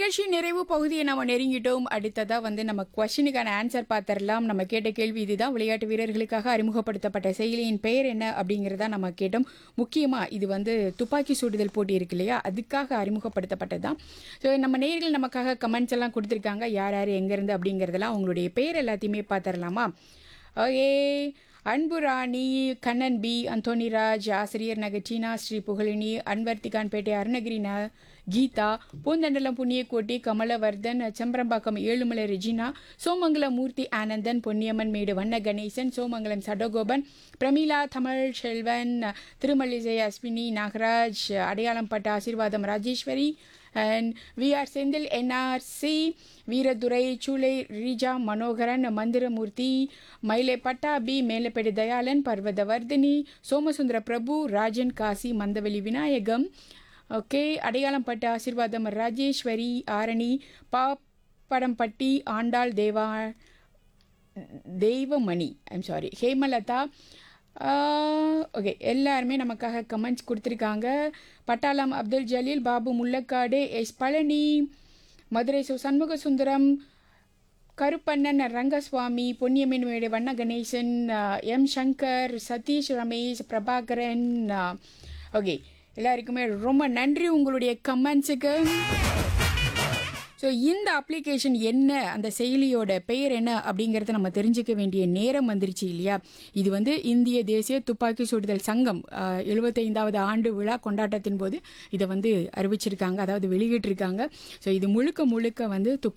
நிகழ்ச்சி நிறைவு பகுதியை நம்ம நெருங்கிட்டோம் அடுத்ததா வந்து நம்ம கொஸ்டினுக்கான ஆன்சர் பார்த்துடலாம் நம்ம கேட்ட கேள்வி இதுதான் விளையாட்டு வீரர்களுக்காக அறிமுகப்படுத்தப்பட்ட செயலியின் பெயர் என்ன அப்படிங்கிறத நம்ம கேட்டோம் முக்கியமாக இது வந்து துப்பாக்கி சுடுதல் போட்டி இருக்கு இல்லையா அதுக்காக அறிமுகப்படுத்தப்பட்டது தான் ஸோ நம்ம நேயர்கள் நமக்காக கமெண்ட்ஸ் எல்லாம் கொடுத்துருக்காங்க யார் யார் எங்கேருந்து அப்படிங்கிறதெல்லாம் அவங்களுடைய பெயர் எல்லாத்தையுமே பார்த்துடலாமா ஓகே அன்பு ராணி கண்ணன் பி அந்தோனிராஜ் ஆசிரியர் நகர் சீனா ஸ்ரீ புகழினி அன்வர்த்திகான்பேட்டை அருணகிரி ந Geetha Poonthandalam Punniyakotti Kamalavardhan Chembarambakkam Ezhumalai Regina Somangalam Moorthy Anandan Ponniyamman Medu Vanna Ganesan Somangalam Sadagopan Pramila Tamil Selvan திருமல்லிசை Ashwini Nagaraj Adayalampattu Aseervatham Rajeswari and V R Senthil NRC Veerathurai Choolai Reeja Manoharan Manthiramoorthy Mylai Pattabi Melappedu Dhayalan Parvathavardhini Somasundara Prabhu Rajan Kasi Mandaveli Vinayagam okay Adayalampattu Aseervatham Rajeswari Arani Pappadampatti Andal Deva Deivamani I'm sorry Hemalatha okay எல்லாருமே நமக்காக கமெண்ட்ஸ் கொடுத்துருக்காங்க பட்டாளம் அப்துல் ஜலீல் பாபு முள்ளக்காடு எஸ் பழனி மதுரை சு Shanmuga Sundaram Karuppannan Rangaswamy Ponniyamman Medu Vanna Ganesan ah, M Shankar Satish Ramesh Prabhakaran okay எல்லாருக்குமே ரொம்ப நன்றி உங்களுடைய கமெண்ட்ஸுக்கு ஸோ இந்த அப்ளிகேஷன் என்ன அந்த செயலியோட பெயர் என்ன அப்படிங்கிறத நம்ம தெரிஞ்சுக்க வேண்டிய நேரம் வந்துருச்சு இல்லையா இது வந்து இந்திய தேசிய துப்பாக்கி சுடுதல் சங்கம் அஹ், 75வது ஆண்டு விழா கொண்டாட்டத்தின் போது இதை வந்து அறிவிச்சிருக்காங்க அதாவது வெளியிட்டிருக்காங்க ஸோ இது முழுக்க முழுக்க வந்து துப்பாக்கி